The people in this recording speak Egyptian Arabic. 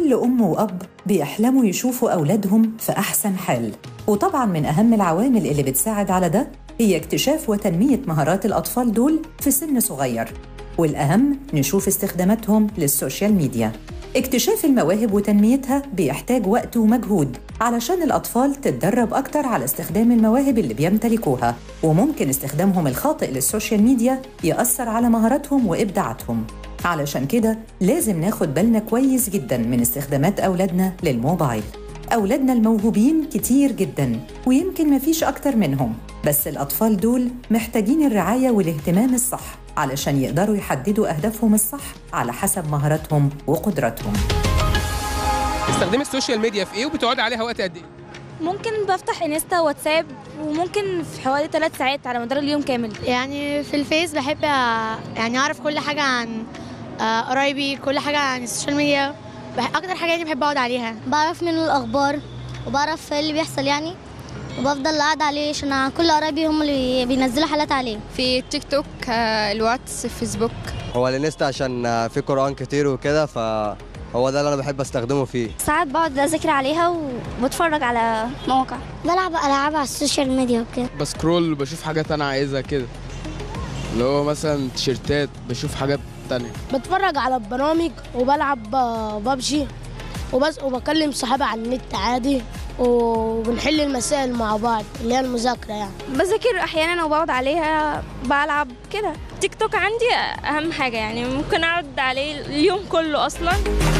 كل أم وأب بيحلموا يشوفوا أولادهم في أحسن حال وطبعا من أهم العوامل اللي بتساعد على ده هي اكتشاف وتنمية مهارات الأطفال دول في سن صغير والأهم نشوف استخداماتهم للسوشيال ميديا اكتشاف المواهب وتنميتها بيحتاج وقت ومجهود علشان الأطفال تتدرب أكتر على استخدام المواهب اللي بيمتلكوها وممكن استخدامهم الخاطئ للسوشيال ميديا يأثر على مهاراتهم وإبداعاتهم علشان كده لازم ناخد بالنا كويس جدا من استخدامات أولادنا للموبايل أولادنا الموهوبين كتير جدا ويمكن مفيش أكتر منهم بس الأطفال دول محتاجين الرعاية والاهتمام الصح علشان يقدروا يحددوا أهدافهم الصح على حسب مهاراتهم وقدراتهم بتستخدمي السوشيال ميديا في ايه وبتقعدي عليها وقت قد ايه؟ ممكن بفتح انستا واتساب وممكن في حوالي ثلاث ساعات على مدار اليوم كامل يعني في الفيس بحب يعني اعرف كل حاجه عن آه، قرايبي كل حاجه عن السوشيال ميديا بح- اكتر حاجه يعني بحب اقعد عليها بعرف منه الاخبار وبعرف ايه اللي بيحصل يعني وبفضل قاعده عليه عشان كل قرايبي هم اللي بينزلوا حالات عليه في تيك توك آه، الواتس فيسبوك هو الانستا عشان في قرآن كتير وكده فهو ده اللي انا بحب استخدمه فيه ساعات بقعد اذاكر عليها وبتفرج على مواقع بلعب العاب على السوشيال ميديا وكده بسكرول بشوف حاجات انا عايزها كده اللي هو مثلا تيشيرتات بشوف حاجات تانية بتفرج على البرامج وبلعب ببجي وبس وبكلم صحابي على النت عادي وبنحل المسائل مع بعض اللي هي المذاكرة يعني بذاكر احيانا وبقعد عليها بلعب كده تيك توك عندي اهم حاجه يعني ممكن اقعد عليه اليوم كله اصلا